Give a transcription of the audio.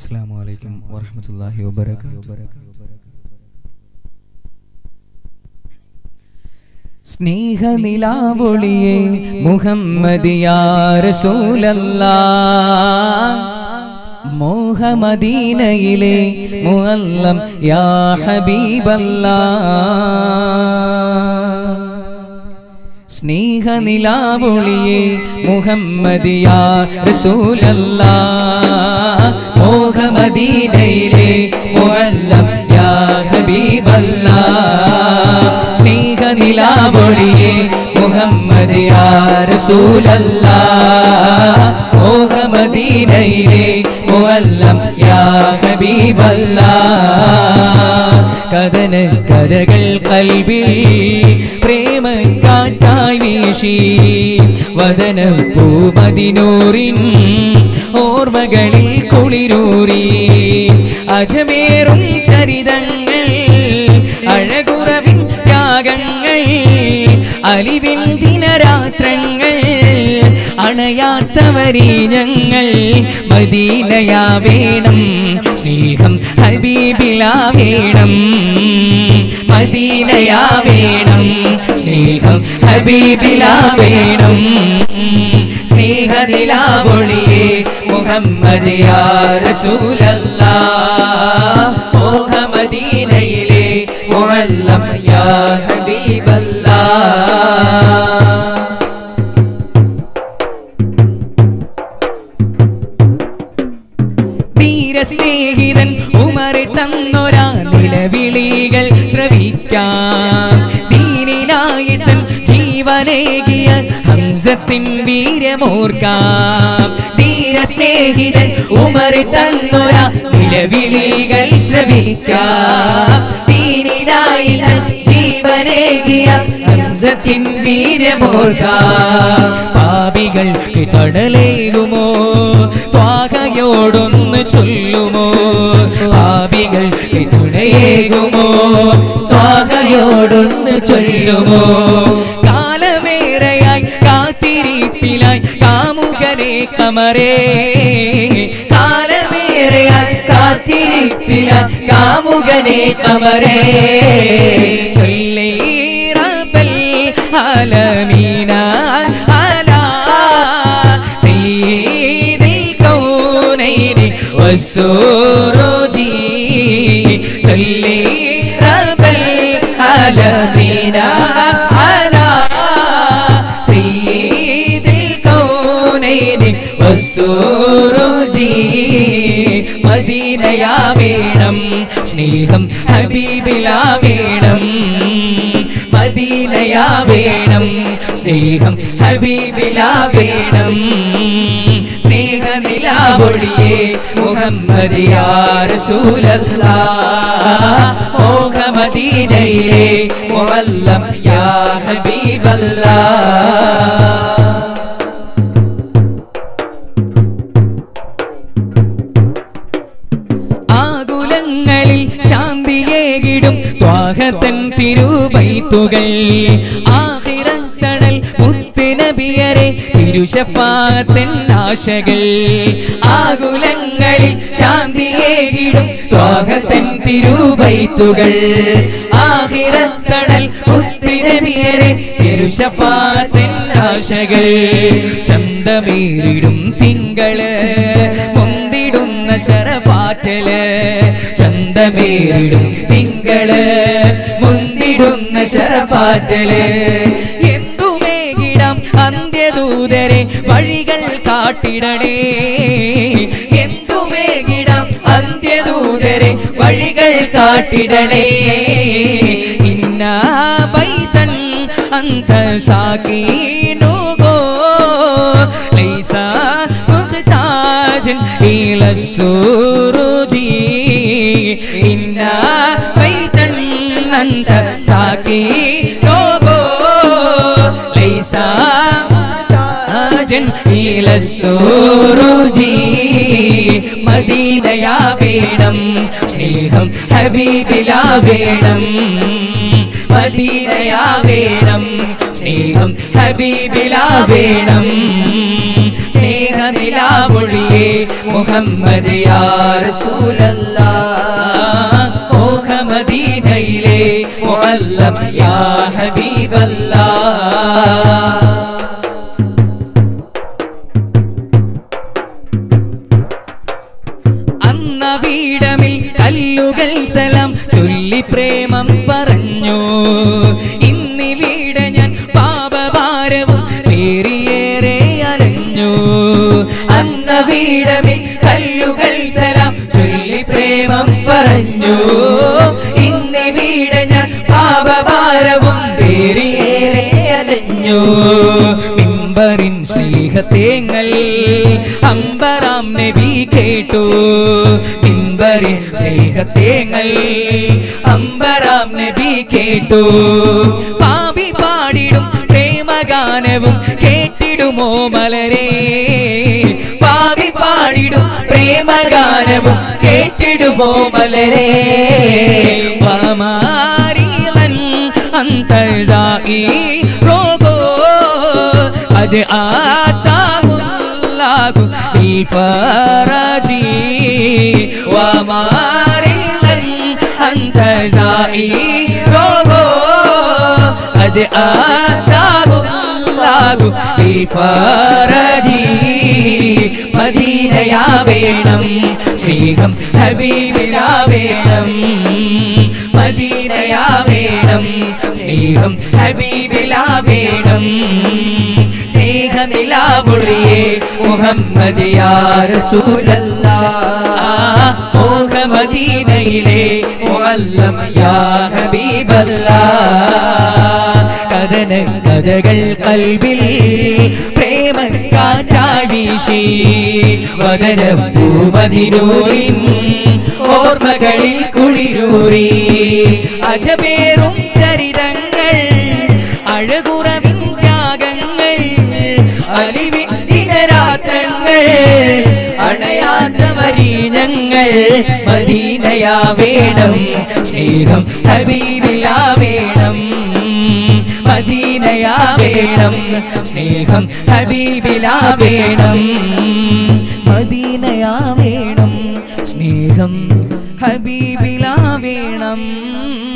അസ്സാം വലൈക്കും വറഹമത്തല്ലാഹി വബർക്കാത്തു സ്നേഹനിലാവൊളിയെ മുഹമ്മദിയാറസൂലല്ലാ മോഹമദീനയിലെ മുഅല്ലം യാ ഹബീബല്ലാ സ്നേഹനിലാവൊളിയെ മുഹമ്മദിയാ റസൂലല്ലാ മോഹമദീനയിലെ മുഅല്ലം യാ ഹബീബല്ലാ സ്നേഹനിലാവൊളിയെ മുഹമ്മദിയാ റസൂലല്ലാ മോഹമദീനയിലെ മുഅല്ലം യാ ഹബീബല്ലാ കഥന കഥകൾ കൽവിൽ പ്രേമ കാറ്റായി വീശി വദന പൂമതിനൂറിൻ ഓർമ്മകളിൽ കുളിരൂറി അജമേറും ചരിതങ്ങൾ അഴകുറവിൻ ത്യാഗങ്ങൾ അലിവിൻ ദിനരാത്രങ്ങൾ അണയാത്തവരീ ഞങ്ങൾ മദീനയാ വേണം സ്നേഹം ഹബീബിലാ വേണം മദീനയാ വേണം സ്നേഹം ഹബീബിലാ വേണം സ്നേഹനിലാവൊളിയെ മുഹമ്മദ് യാ റസൂലല്ലാ മോഹമദീനയിലെ മുഅല്ലം യാ ഹബീബല്ലാ ധീരസ്നേഹിതൻ ഉമറി തന്നൊരാ നിലവിളികൾ ശ്രവിക്കാം ദീനിനായി തൻ ജീവനേകിയ ഹംസത്തിൻ വീരമോർക്കാം ധീരസ്നേഹിതൻ ഉമറി തന്നൊരാ നിലവിളികൾ ശ്രവിക്കാം ദീനിനായി തൻ ജീവനേകിയ ഹംസത്തിൻ വീരമോർക്കാം പാപികൾക്ക് തടലേകുമോ ത്വാകയോടൊന്ന് ചൊല്ലുമോ പാപികൾക്ക് തുണയേകുമോ ത്വാകയോടൊന്ന് ചൊല്ലുമോ കാലമേറെയായി കാത്തിരിപ്പിലായി കാമുകനെ കമറേ കാലമേറെയായി കാത്തിരിപ്പിലായി കാമുകനെ കമറേ ചൊല്ലി റബ്ബൽ ആലമീന അലാ സയ്യിദിൽ കൗനൈനി വസ്സുറുജി ചൊല്ലി റബ്ബൽ ആലമീന അലാ സയ്യിദിൽ കൗനൈനി വസ്സുറുജി മദീനയാ വേണം സ്നേഹം ഹബീബിലാ വേണം മദീനയാ വേണം സ്നേഹം ഹബീബിലാ വേണം സ്നേഹനിലാവൊളിയെ മുഹമ്മദ് യാ റസൂലല്ലാ മോഹമദീനയിലെ മുഅല്ലം യാ ഹബീബല്ലാ ആകുലങ്ങളിൽ ശാന്തിയേകിടും ത്വാഹത്തൻ തിരുബൈത്തുകൾ ആഹിറത്തണൽ മുത്തുനബിയരെ തിരുശഫാത്തൻ ആശകൾ ആകുലങ്ങളിൽ ശാന്തിയേകിടും ത്വാഹത്തൻ തിരുബൈത്തുകൾ ആഹിറത്തണൽ മുത്തുനബിയരെ തിരുശഫാത്തൻ ആശകൾ ചന്തമേറിടും തിങ്കള് മുന്തിടുന്ന ശരപാറ്റല് ചന്തമേറിടും തിങ്കള് മുന്തിടുന്ന ശരപാറ്റല് എന്തുമേകിടാം അന്ത്യദൂതരെ വഴികൾ കാട്ടിടണേ എന്തുമേകിടാം അന്ത്യദൂതരെ വഴികൾ കാട്ടിടണേ ഇന്നാ ബൈതൻ അന്ത സാക്കീനുകോ ലൈസ മുഹ്താജൻ ഇല السروج إنا بيتا أنت ساكنه ليس محتاجا إلى السروج മദീനയാ വേണം സ്നേഹം ഹബീബിലാ വേണം മദീനയാ വേണം സ്നേഹം ഹബീബിലാ വേണം സ്നേഹ സ്നേഹനിലാവൊളിയേ മുഹമ്മദ് യാ റസൂലല്ലാ മോഹമദീനയിലെ മുഅല്ലം യാ ഹബീബല്ലാ അന്ന വീടമിൽ കല്ലുകൾ സലാം ചൊല്ലി പ്രേമം പറഞ്ഞു ഇന്നിവിടെ ഞാൻ പാപഭാരവും പേരിയേറെ അലഞ്ഞു അന്ന വീടമിൽ കല്ലുകൾ സലാം ചൊല്ലി പ്രേമം പറഞ്ഞു ഇന്നിവിടെ ഞാൻ പാപഭാരവും പേരിയേറെ അലഞ്ഞു മിമ്പറിൻ സ്നേഹത്തേങ്ങൾ അമ്പറാം നബി കേട്ടു മിമ്പറിൻ സ്നേഹത്തേങ്ങൾ അമ്പറാം നബി കേട്ടു പാപി പാടിടും പ്രേമഗാനവും കേട്ടിടുമോ മലരേ പാവി പാടിടും പ്രേമഗാനവും കേട്ടിടുമോ മലരേ വമാരിലൻ അന്തർജായി റോഗോ അത് ആത്താകുല്ലാകു ബിൽഫറാജി വമാരിലൻ അന്തർജായി റോഗോ അത് ആത്താകുല്ലാകു ബിൽഫറാജി മദീനയാ വേണം സ്നേഹം ഹബീബിലാ വേണം മദീനയാ വേണം സ്നേഹം ഹബീബിലാ വേണം സ്നേഹനിലാവുളിയേ മുഹമ്മദ് യാ റസൂലല്ലാ മോഹമദീനയിലെ മുഅല്ലം യാ ഹബീബല്ലാ കഥന കഥകൾ കൽവിൽ പ്രേമ കാറ്റായി വീശി വദന പൂമതിനൂരിൻ ഓർമ്മകളിൽ കുളിരൂറി അജപേറും ചരിതങ്ങൾ അഴകുറവിൻ ത്യാഗങ്ങൾ അലിവിൻ ദിനരാത്രങ്ങൾ അണയാത്ത മരീനങ്ങൾ മദീനയാ വേണം സ്നേഹം ഹബീബിലാ വേണം മദീനയാ വേണം സ്നേഹം ഹബീബിലാ വേണം മദീനയാ വേണം സ്നേഹം ഹബീബിലാ വേണം